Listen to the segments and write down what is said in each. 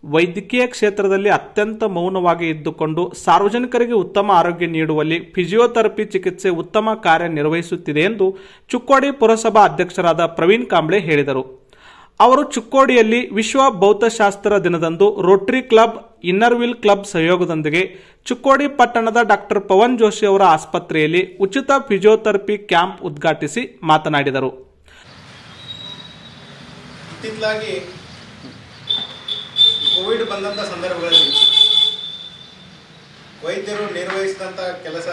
ವೈದ್ಯಕೀಯ ಕ್ಷೇತ್ರದಲ್ಲಿ ಅತ್ಯಂತ ಮೌನವಾಗಿ ಇದ್ದುಕೊಂಡು ಸಾರ್ವಜನಿಕರಿಗೆ ಉತ್ತಮ ಆರೋಗ್ಯ ನೀಡುವಲ್ಲಿ ಫಿಸಿಯೋಥೆರಪಿ ಚಿಕಿತ್ಸೆ ಉತ್ತಮ ಕಾರ್ಯನಿರ್ವಹಿಸುತ್ತಿದೆ ಎಂದು ಚುಕ್ಕೋಡಿ ಪುರಸಭಾ ಅಧ್ಯಕ್ಷರಾದ ಪ್ರವೀಣ್ ಕಾಂಬ್ಳೆ ಹೇಳಿದರು ಅವರು ಚುಕ್ಕೋಡಿಯಲ್ಲಿ ವಿಶ್ವ ಭೌತಶಾಸ್ತ್ರ ದಿನದಂದು ರೋಟರಿ ಕ್ಲಬ್ ಇನ್ನರ್ವಿಲ್ ಕ್ಲಬ್ ಸಹಯೋಗದೊಂದಿಗೆ ಚುಕ್ಕೋಡಿ ಪಟ್ಟಣದ ಡಾಕ್ಟರ್ ಪವನ್ ಜೋಶಿ ಅವರ ಆಸ್ಪತ್ರೆಯಲ್ಲಿ ಉಚಿತ ಫಿಸಿಯೋಥೆರಪಿ ಕ್ಯಾಂಪ್ ಉದ್ಘಾಟಿಸಿ ಮಾತನಾಡಿದರು ಇತ್ತಿತ್ತಲಾಗಿ ಕೋವಿಡ್ ಬಂದಂಥ ಸಂದರ್ಭಗಳಲ್ಲಿ ವೈದ್ಯರು ನಿರ್ವಹಿಸಿದಂಥ ಕೆಲಸ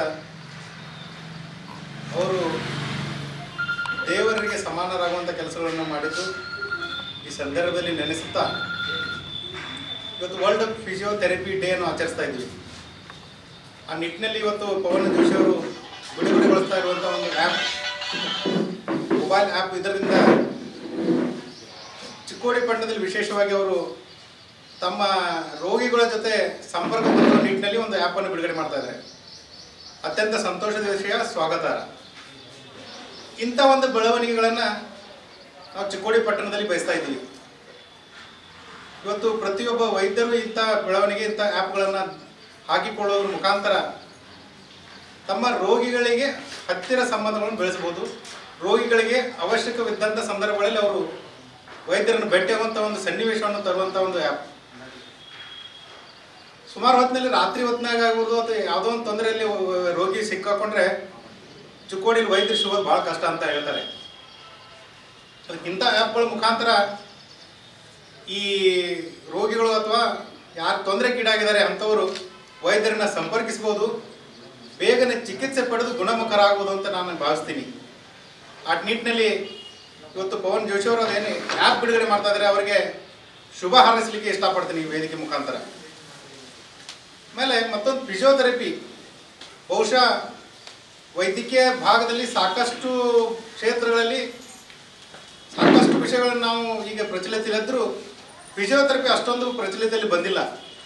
ಅವರು ದೇವರಿಗೆ ಸಮಾನರಾಗುವಂಥ ಕೆಲಸಗಳನ್ನು ಮಾಡಿದ್ದು ಈ ಸಂದರ್ಭದಲ್ಲಿ ನೆನೆಸುತ್ತಾ ಇವತ್ತು ವರ್ಲ್ಡ್ ಫಿಸಿಯೋಥೆರಪಿ ಡೇ ಅನ್ನು ಆಚರಿಸ್ತಾ ಇದ್ವಿ ಆ ನಿಟ್ಟಿನಲ್ಲಿ ಇವತ್ತು ಪವನ್ ಜೋಶಿ ಅವರು ಬಿಡುಗಡೆಗೊಳಿಸ್ತಾ ಇರುವಂಥ ಒಂದು ಆ್ಯಪ್ ಮೊಬೈಲ್ ಆ್ಯಪ್ ಇದರಿಂದ ಚಿಕ್ಕೋಡಿ ಪಟ್ಟಣದಲ್ಲಿ ವಿಶೇಷವಾಗಿ ಅವರು ತಮ್ಮ ರೋಗಿಗಳ ಜೊತೆ ಸಂಪರ್ಕ ಹೊಂದುವ ನಿಟ್ಟಿನಲ್ಲಿ ಒಂದು ಆ್ಯಪನ್ನು ಬಿಡುಗಡೆ ಮಾಡ್ತಾ ಇದ್ದಾರೆ ಅತ್ಯಂತ ಸಂತೋಷದ ವಿಷಯ ಸ್ವಾಗತಾರ್ಹ ಇಂಥ ಒಂದು ಬೆಳವಣಿಗೆಗಳನ್ನು ನಾವು ಚಿಕ್ಕೋಡಿ ಪಟ್ಟಣದಲ್ಲಿ ಬಯಸ್ತಾ ಇದ್ದೀವಿ ಇವತ್ತು ಪ್ರತಿಯೊಬ್ಬ ವೈದ್ಯರು ಇಂಥ ಬೆಳವಣಿಗೆ ಇಂಥ ಆ್ಯಪ್ಗಳನ್ನು ಹಾಕಿಕೊಳ್ಳೋದ್ರ ಮುಖಾಂತರ ತಮ್ಮ ರೋಗಿಗಳಿಗೆ ಹತ್ತಿರ ಸಂಬಂಧಗಳನ್ನು ಬೆಳೆಸಬಹುದು ರೋಗಿಗಳಿಗೆ ಅವಶ್ಯಕವಿದ್ದಂಥ ಸಂದರ್ಭಗಳಲ್ಲಿ ಅವರು ವೈದ್ಯರನ್ನು ಭೇಟಿಯಾಗುವಂಥ ಒಂದು ಸನ್ನಿವೇಶವನ್ನು ತರುವಂಥ ಒಂದು ಆ್ಯಪ್ ಸುಮಾರು ಹೊತ್ತಿನಲ್ಲಿ ರಾತ್ರಿ ಹೊತ್ತಿನಾಗ ಆಗ್ಬೋದು ಅಥವಾ ಯಾವುದೋ ಒಂದು ತೊಂದರೆಯಲ್ಲಿ ರೋಗಿ ಸಿಕ್ಕಾಕೊಂಡ್ರೆ ಚಿಕ್ಕೋಡಿಲಿ ವೈದ್ಯರು ಸಿಗೋದು ಭಾಳ ಕಷ್ಟ ಅಂತ ಹೇಳ್ತಾರೆ ಅದಕ್ಕೆ ಇಂಥ ಆ್ಯಪ್ಗಳ ಮುಖಾಂತರ ಈ ರೋಗಿಗಳು ಅಥವಾ ಯಾರು ತೊಂದರೆಗೀಡಾಗಿದ್ದಾರೆ ಅಂಥವರು ವೈದ್ಯರನ್ನ ಸಂಪರ್ಕಿಸ್ಬೋದು ಬೇಗನೆ ಚಿಕಿತ್ಸೆ ಪಡೆದು ಗುಣಮುಖರಾಗ್ಬೋದು ಅಂತ ನಾನು ಭಾವಿಸ್ತೀನಿ ಆ ನಿಟ್ಟಿನಲ್ಲಿ ಇವತ್ತು ಪವನ್ ಜೋಶಿ ಅವರು ಅದೇನು ಆ್ಯಪ್ ಬಿಡುಗಡೆ ಮಾಡ್ತಾ ಇದ್ದಾರೆ ಅವರಿಗೆ ಶುಭ ಹಾರೈಸಲಿಕ್ಕೆ ಇಷ್ಟಪಡ್ತೀನಿ ಈ ವೇದಿಕೆ ಮುಖಾಂತರ ಆಮೇಲೆ ಮತ್ತೊಂದು ಫಿಸಿಯೋಥೆರಪಿ ಬಹುಶಃ ವೈದ್ಯಕೀಯ ಭಾಗದಲ್ಲಿ ಸಾಕಷ್ಟು ಕ್ಷೇತ್ರಗಳಲ್ಲಿ ಸಾಕಷ್ಟು ವಿಷಯಗಳನ್ನು ನಾವು ಈಗ ಪ್ರಚಲಿತಲ್ಲಿದ್ದರೂ ಫಿಸಿಯೋಥೆರಪಿ ಅಷ್ಟೊಂದು ಪ್ರಚಲಿತದಲ್ಲಿ ಬಂದಿಲ್ಲ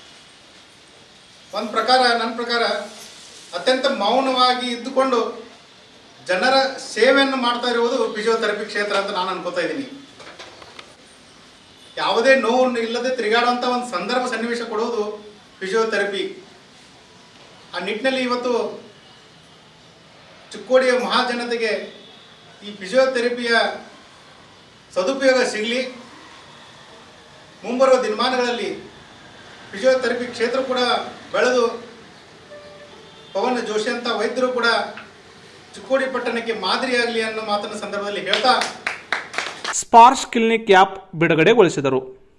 ಒಂದು ಪ್ರಕಾರ ನನ್ನ ಪ್ರಕಾರ ಅತ್ಯಂತ ಮೌನವಾಗಿ ಇದ್ದುಕೊಂಡು ಜನರ ಸೇವೆಯನ್ನು ಮಾಡ್ತಾ ಇರುವುದು ಫಿಸಿಯೋಥೆರಪಿ ಕ್ಷೇತ್ರ ಅಂತ ನಾನು ಅನ್ಕೋತಾ ಇದ್ದೀನಿ ಯಾವುದೇ ನೋವು ಇಲ್ಲದೆ ತಿರುಗಾಡುವಂಥ ಒಂದು ಸಂದರ್ಭ ಸನ್ನಿವೇಶ ಕೊಡುವುದು ಫಿಸಿಯೋಥೆರಪಿ ಆ ನಿಟ್ಟಿನಲ್ಲಿ ಇವತ್ತು ಚಿಕ್ಕೋಡಿಯ ಮಹಾಜನತೆಗೆ ಈ ಫಿಸಿಯೋಥೆರಪಿಯ ಸದುಪಯೋಗ ಸಿಗಲಿ ಮುಂಬರುವ ದಿನಮಾನಗಳಲ್ಲಿ ಫಿಸಿಯೋಥೆರಪಿ ಕ್ಷೇತ್ರ ಕೂಡ ಬೆಳೆದು ಪವನ್ ಜೋಶಿ ಅಂತ ವೈದ್ಯರು ಕೂಡ ಚಿಕ್ಕೋಡಿ ಪಟ್ಟಣಕ್ಕೆ ಮಾದರಿಯಾಗಲಿ ಅನ್ನೋ ಮಾತನ್ನ ಸಂದರ್ಭದಲ್ಲಿ ಹೇಳ್ತಾ ಸ್ಪಾರ್ಶ್ ಕ್ಲಿನಿಕ್ ಆ್ಯಪ್ ಬಿಡುಗಡೆಗೊಳಿಸಿದರು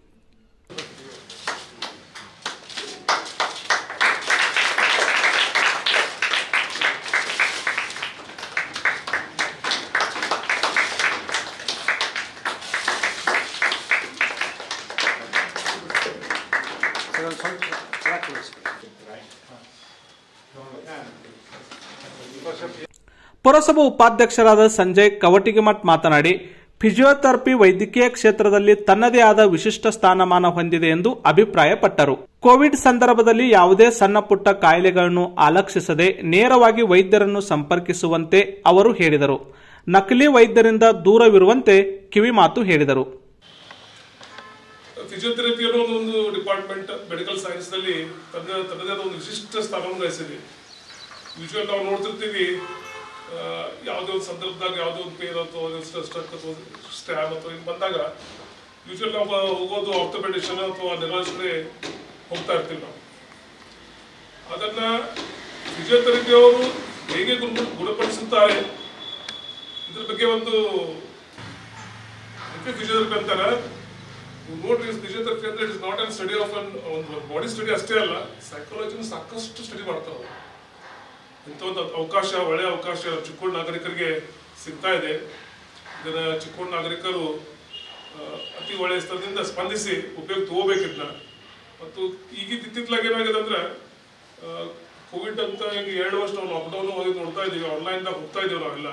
ಪುರಸಭಾ ಉಪಾಧ್ಯಕ್ಷರಾದ ಸಂಜಯ್ ಕವಟಿಗಿಮಠ್ ಮಾತನಾಡಿ ಫಿಸಿಯೋಥೆರಪಿ ವೈದ್ಯಕೀಯ ಕ್ಷೇತ್ರದಲ್ಲಿ ತನ್ನದೇ ಆದ ವಿಶಿಷ್ಟ ಸ್ಥಾನಮಾನ ಹೊಂದಿದೆ ಎಂದು ಅಭಿಪ್ರಾಯಪಟ್ಟರು ಕೋವಿಡ್ ಸಂದರ್ಭದಲ್ಲಿ ಯಾವುದೇ ಸಣ್ಣ ಪುಟ್ಟ ಕಾಯಿಲೆಗಳನ್ನು ಆಲಕ್ಷಿಸದೆ ನೇರವಾಗಿ ವೈದ್ಯರನ್ನು ಸಂಪರ್ಕಿಸುವಂತೆ ಅವರು ಹೇಳಿದರು ನಕಲಿ ವೈದ್ಯರಿಂದ ದೂರವಿರುವಂತೆ ಕಿವಿಮಾತು ಹೇಳಿದರು ಫಿಸಿಯೋಥೆರಪಿ ಅನ್ನೋ ಒಂದು ಡಿಪಾರ್ಟ್ಮೆಂಟ್ ಮೆಡಿಕಲ್ ಸೈನ್ಸ್ನಲ್ಲಿ ತನ್ನ ತನ್ನದೇ ಆದ ಒಂದು ವಿಶಿಷ್ಟ ಸ್ಥಾನವನ್ನು ಗಳಿಸಿದೆ ಯೂಶುವಲ್ ನಾವು ನೋಡ್ತಿರ್ತೀವಿ ಆ, ಯಾವುದೇ ಒಂದು ಸಂದರ್ಭದಾಗ ಯಾವುದೋ ಒಂದು ಪೇನ್ ಅಥವಾ ಸ್ಟ್ರಕ್ ಅಥವಾ ಸ್ಟ್ಯಾಬ್ ಅಥವಾ ಹಿಂಗೆ ಬಂದಾಗ ಯೂಶುವಲ್ ನಾವು ಹೋಗೋದು ಆರ್ಥೋಪೆಡಿಷನ್ ಅಥವಾ ನೆರಾಲಜಿಸ್ಟ್ಗೆ ಹೋಗ್ತಾ ಇರ್ತೀವಿ ನಾವು ಅದನ್ನ ಫಿಸಿಯೋಥೆರಪಿ ಅವರು ಹೇಗೆ ಗುಣ ಗುಣಪಡಿಸುತ್ತಾರೆ ಇದ್ರ ಬಗ್ಗೆ ಒಂದು ಫಿಸಿಯೋಥೆರಪಿ ಅಂತಾರೆ ನೋಡ್ರಿ ಫಿಸಿಯೋಥೆರಪಿ ಅಂದ್ರೆ it is not an study of an ಒಂದು ಬಾಡಿ ಸ್ಟಡಿ ಅಷ್ಟೇ ಅಲ್ಲ ಸೈಕಾಲಜಿನ ಸಾಕಷ್ಟು ಸ್ಟಡಿ ಮಾಡ್ತಾವೆ ಇಂಥ ಒಂದು ಅವಕಾಶ ಒಳ್ಳೆಯ ಅವಕಾಶ ಚಿಕ್ಕೋಡ್ ನಾಗರಿಕರಿಗೆ ಸಿಗ್ತಾ ಇದೆ ಇದನ್ನ ಚಿಕ್ಕೋಡ್ ನಾಗರಿಕರು ಆ, ಅತಿ ಒಳ್ಳೆಯ ಸ್ಥಳದಿಂದ ಸ್ಪಂದಿಸಿ ಉಪಯೋಗ ತಗೋಬೇಕಿದ್ನ ಮತ್ತು ಈಗ ಇತ್ತಿತ್ತಲಾಗ ಏನಾಗಿದೆ ಅಂದ್ರೆ ಕೋವಿಡ್ ಅಂತ ಈಗ ಎರಡು ವರ್ಷ ನಾವು ಲಾಕ್ಡೌನ್ ಹೋಗಿ ನೋಡ್ತಾ ಇದ್ದೀವಿ ಆನ್ಲೈನ್ದಾಗ ಹೋಗ್ತಾ ಇದ್ದೀವಿ ನಾವೆಲ್ಲ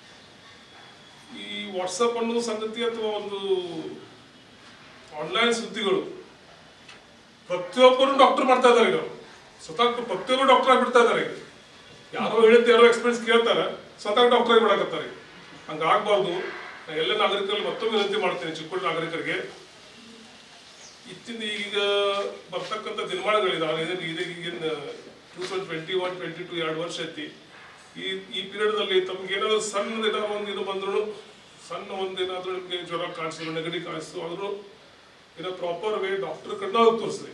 ಈ ವಾಟ್ಸಪ್ ಅನ್ನೋ ಸಂಗತಿ ಅಥವಾ ಒಂದು ಆನ್ಲೈನ್ ಸುದ್ದಿಗಳು ಪ್ರತಿಯೊಬ್ಬರು ಡಾಕ್ಟರ್ ಮಾಡ್ತಾ ಇದ್ದಾರೆ ಈಗ ಸ್ವತಃ ಪ್ರತಿಯೊಬ್ಬರು ಡಾಕ್ಟರ್ ಆಗ್ಬಿಡ್ತಾ ಇದ್ದಾರೆ ಈಗ ಯಾರೋ ಹೇಳಿದ್ದು ಯಾರೋ ಎಕ್ಸ್ಪೀರಿಯನ್ಸ್ ಕೇಳ್ತಾರೆ ಸ್ವತಃ ಡಾಕ್ಟರ್ ಆಗಿ ಬಿಡಕತ್ತಾರೆ ಹಂಗಾಗ್ಬಾರ್ದು ನಾ ಎಲ್ಲ ನಾಗರಿಕರಲ್ಲಿ ಮತ್ತೊಮ್ಮೆ ವಿನಂತಿ ಮಾಡ್ತೇನೆ ಚಿಕ್ಕೋಡಿ ನಾಗರಿಕರಿಗೆ ಇತ್ತಿಂದ ಈಗ ಬರ್ತಕ್ಕಂಥ ದಿನಮಾನಗಳಿದಾವೆ ಇದನ್ನ ಇದು ಈಗಿನ two thousand twenty one twenty two ಎರಡು ವರ್ಷ ಐತಿ ಈ ಈ ಪೀರಿಯಡ್ದಲ್ಲಿ ತಮ್ಗೆ ಏನಾದ್ರು ಸಣ್ಣದ ಏನಾದ್ರು ಒಂದು ಇದು ಬಂದ್ರು ಸಣ್ಣ ಒಂದು ಏನಾದ್ರು ನಿಮಗೆ ಜ್ವರ ಕಾಣಿಸಿದ್ರು ನೆಗಡಿ ಕಾಣಿಸ್ತು ಆದ್ರೂ ಏನೋ ಪ್ರಾಪರ್ ವೇ ಡಾಕ್ಟರ್ ಕಡೆ ಹೋಗಿ ತೋರಿಸ್ರಿ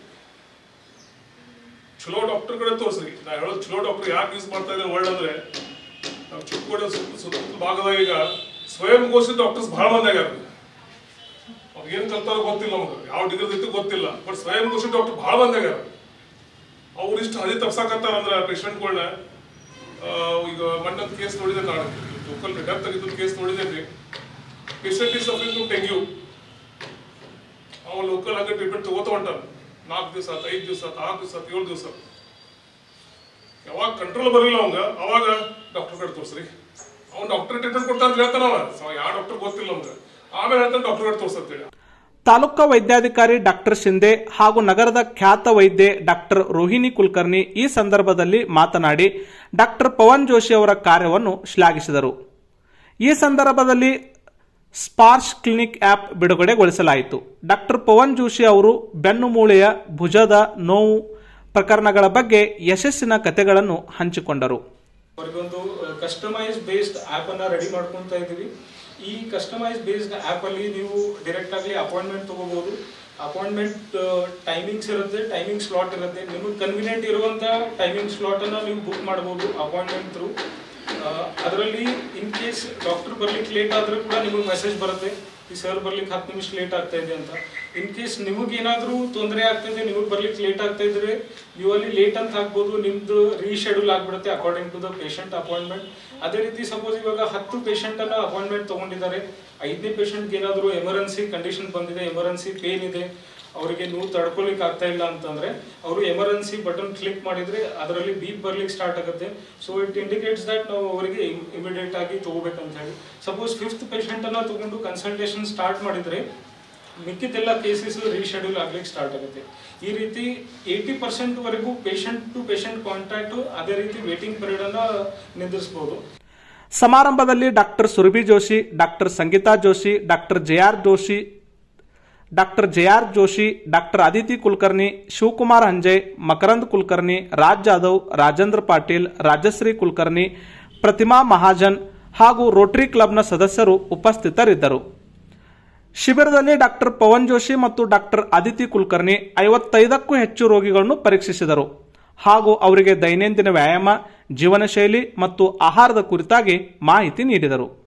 ಚಲೋ ಡಾಕ್ಟರ್ ಕಡೆ ತೋರಿಸ್ರಿ ನಾ ಹೇಳೋದು ಚಲೋ ಡಾಕ್ಟರ್ ಯಾಕೆ ಯೂಸ್ ಮಾಡ್ತಾ ಇದ್ದಾರೆ ವರ್ಡ್ ಅಂದ್ರೆ ನಾವು ಚಿಕ್ಕಕೋಟೆ ಸುತ್ತ ಸುತ್ತಮುತ್ತ ಭಾಗದಾಗ ಈಗ ಸ್ವಯಂ ಘೋಷಿತ ಡಾಕ್ಟರ್ಸ್ ಬಹಳ ಮಂದಿ ಆಗ್ಯಾರ ಅವ್ರು ಏನ್ ಕಲ್ತಾರೋ ಗೊತ್ತಿಲ್ಲ ನಮ್ಗೆ ಯಾವ ಡಿಗ್ರಿ ಇತ್ತು ಗೊತ್ತಿಲ್ಲ ಬಟ್ ಸ್ವಯಂ ಘೋಷಿತ ಡಾಕ್ಟರ್ ಬಹಳ ಮಂದಿ ಆಗ್ಯಾರ ಅವ್ರು ಇಷ್ಟು ಹದಿ ತಪ್ಸಾಕತ್ತಾರ ಅಂದ್ರೆ ಪೇಷಂಟ್ಗಳನ್ನ ಈಗ ಮಣ್ಣದ ಕೇಸ್ ನೋಡಿದೆ ನಾನು ಲೋಕಲ್ ಡೆತ್ ತೆಗೆದ ಕೇಸ್ ನೋಡಿದ್ದೇನೆ patient is suffering to dengue ಅವ ಲೋಕಲ್ ಆಗಿ ಟ್ರೀಟ್ಮೆಂಟ್ ತಗೋತ ಹೊಂಟಾನ ನಾಲ್ಕು ದಿವಸ ಆತ ಐದು ದಿವಸ ಆತ ಆರು ದಿವಸ ಆತ ಏಳು ದಿವಸ ಯಾವಾಗ ಕಂಟ್ರೋಲ್ ಬರಲಿಲ್ಲ ಅವಂಗ ಅವಾಗ ಡಾಕ್ಟರ್ ಕಡೆ ತೋರಿಸ್ರಿ ಅವ್ನು ಡಾಕ್ಟರ್ ಟ್ರೀಟ್ಮೆಂಟ್ ಕೊಡ್ತಾ ಅಂತ ಹೇಳ್ತಾನ ಅವ ಸೊ ಯಾವ ಡಾಕ್ಟರ್ ಗೊತ್ತಿಲ್ಲ ನಮ್ಗೆ ಆಮೇಲೆ ಹೇಳ್ತಾನೆ ಡಾಕ್ಟರ್ ಕಡೆ ತೋರ್ಸಂತೇಳಿ ತಾಲೂಕಾ ವೈದ್ಯಾಧಿಕಾರಿ ಡಾಕ್ಟರ್ ಶಿಂದೆ ಹಾಗೂ ನಗರದ ಖ್ಯಾತ ವೈದ್ಯೆ ಡಾಕ್ಟರ್ ರೋಹಿಣಿ ಕುಲಕರ್ಣಿ ಈ ಸಂದರ್ಭದಲ್ಲಿ ಮಾತನಾಡಿ ಡಾಕ್ಟರ್ ಪವನ್ ಜೋಶಿ ಅವರ ಕಾರ್ಯವನ್ನು ಶ್ಲಾಘಿಸಿದರು ಈ ಸಂದರ್ಭದಲ್ಲಿ ಸ್ಪಾರ್ಶ್ ಕ್ಲಿನಿಕ್ ಆಪ್ ಬಿಡುಗಡೆಗೊಳಿಸಲಾಯಿತು ಡಾಕ್ಟರ್ ಪವನ್ ಜೋಶಿ ಅವರು ಬೆನ್ನು ಮೂಳೆಯ ಭುಜದ ನೋವು ಪ್ರಕರಣಗಳ ಬಗ್ಗೆ ಯಶಸ್ಸಿನ ಕಥೆಗಳನ್ನು ಹಂಚಿಕೊಂಡರು ಅವ್ರಿಗೊಂದು ಕಸ್ಟಮೈಸ್ ಬೇಸ್ಡ್ ಆ್ಯಪ್ ಅನ್ನ ರೆಡಿ ಮಾಡ್ಕೊಂತ ಇದೀವಿ ಈ ಕಸ್ಟಮೈಸ್ ಬೇಸ್ಡ್ ಆ್ಯಪ್ ಅಲ್ಲಿ ನೀವು ಡೈರೆಕ್ಟ್ ಆಗಿ ಅಪಾಯಿಂಟ್ಮೆಂಟ್ ತಗೋಬಹುದು ಅಪಾಯಿಂಟ್ಮೆಂಟ್ ಟೈಮಿಂಗ್ಸ್ ಇರುತ್ತೆ ಟೈಮಿಂಗ್ ಸ್ಲಾಟ್ ಇರುತ್ತೆ ನಿಮಗೆ ಕನ್ವಿನಿಯಂಟ್ ಇರುವಂತ ಟೈಮಿಂಗ್ ಸ್ಲಾಟ್ ಅನ್ನ ನೀವು ಬುಕ್ ಮಾಡಬಹುದು ಅಪಾಯಿಂಟ್ಮೆಂಟ್ ಥ್ರೂ ಅದರಲ್ಲಿ ಇನ್ ಕೇಸ್ ಡಾಕ್ಟರ್ ಬರ್ಲಿಕ್ಕೆ ಲೇಟ್ ಆದ್ರೂ ಕೂಡ ನಿಮಗೆ ಮೆಸೇಜ್ ಬರುತ್ತೆ ಈ ಸರ್ ಬರ್ಲಿಕ್ಕೆ ಹತ್ತು ನಿಮಿಷ ಲೇಟ್ ಆಗ್ತಾ ಇದೆ ಅಂತ ಇನ್ ಕೇಸ್ ನಿಮಗೇನಾದ್ರೂ ತೊಂದರೆ ಆಗ್ತಿದೆ ನಿಮಗೆ ಬರ್ಲಿಕ್ಕೆ ಲೇಟ್ ಆಗ್ತಾ ಇದ್ರೆ ನೀವು ಅಲ್ಲಿ ಲೇಟ್ ಅಂತ ಹಾಕ್ಬೋದು ನಿಮ್ದು ರೀಶೆಡ್ಯೂಲ್ ಆಗ್ಬಿಡುತ್ತೆ according to the patient appointment ಅದೇ ರೀತಿ ಸಪೋಸ್ ಇವಾಗ ಹತ್ತು ಪೇಷಂಟ್ ಅನ್ನ ಅಪಾಯಿಂಟ್ಮೆಂಟ್ ತಗೊಂಡಿದ್ದಾರೆ ಐದನೇ ಪೇಷಂಟ್ಗೆ ಏನಾದರೂ ಎಮರ್ಜೆನ್ಸಿ ಕಂಡೀಷನ್ ಬಂದಿದೆ ಎಮರ್ಜೆನ್ಸಿ ಪೇನ್ ಇದೆ ಅವರಿಗೆ ನೋವು ತಡ್ಕೊಲಿಕ್ಕೆ ಆಗ್ತಾ ಇಲ್ಲ ಅಂತಂದ್ರೆ ಅವರು ಎಮರ್ಜೆನ್ಸಿ ಬಟನ್ ಕ್ಲಿಕ್ ಮಾಡಿದ್ರೆ ಅದರಲ್ಲಿ ಬೀಪ್ ಬರ್ಲಿಕ್ಕೆ ಸ್ಟಾರ್ಟ್ ಆಗುತ್ತೆ ಸೊ ಇಟ್ ಇಂಡಿಕೇಟ್ಸ್ ದಟ್ ನಾವು ಅವರಿಗೆ ಇಮಿಡಿಯೇಟ್ ಆಗಿ ತಗೋಬೇಕಂತ ಹೇಳಿ ಸಪೋಸ್ ಫಿಫ್ತ್ ಪೇಷಂಟ್ ಅನ್ನ ತಗೊಂಡು ಕನ್ಸಲ್ಟೇಷನ್ ಸ್ಟಾರ್ಟ್ ಮಾಡಿದ್ರೆ ಮಿಕ್ಕಿದ್ದೆಲ್ಲ ಕೇಸಸ್ ರೀಶೆಡ್ಯೂಲ್ ಆಗ್ಲಿಕ್ಕೆ ಸ್ಟಾರ್ಟ್ ಆಗುತ್ತೆ ಈ ರೀತಿ ಏಯ್ಟಿ ಪರ್ಸೆಂಟ್ ವರೆಗೂ ಪೇಷಂಟ್ ಟು ಪೇಷಂಟ್ ಕಾಂಟ್ಯಾಕ್ಟ್ ಅದೇ ರೀತಿ ವೇಟಿಂಗ್ ಪೀರಿಯಡ್ ಅನ್ನ ನಿಂದಿಸಬಹುದು ಸಮಾರಂಭದಲ್ಲಿ doctor Surabhi Joshi doctor Sangeeta Joshi doctor J R Joshi doctor J R Joshi doctor Aditi Kulkarni Shivakumar Anjay Makarand Kulkarni Raj Jadhav Rajendra Patil Rajashree Kulkarni Pratima Mahajan ಹಾಗೂ ರೋಟರಿ ಕ್ಲಬ್ನ ಸದಸ್ಯರು ಉಪಸ್ಥಿತರಿದ್ದರು ಶಿಬಿರದಲ್ಲಿ ಡಾಕ್ಟರ್ ಪವನ್ ಜೋಶಿ ಮತ್ತು ಡಾಕ್ಟರ್ ಅದಿತಿ ಕುಲಕರ್ಣಿ ಐವತ್ತೈದಕ್ಕೂ ಹೆಚ್ಚು ರೋಗಿಗಳನ್ನು ಪರೀಕ್ಷಿಸಿದರು ಹಾಗೂ ಅವರಿಗೆ ದೈನಂದಿನ ವ್ಯಾಯಾಮ ಜೀವನ ಶೈಲಿ ಮತ್ತು ಆಹಾರದ ಕುರಿತಾಗಿ ಮಾಹಿತಿ ನೀಡಿದರು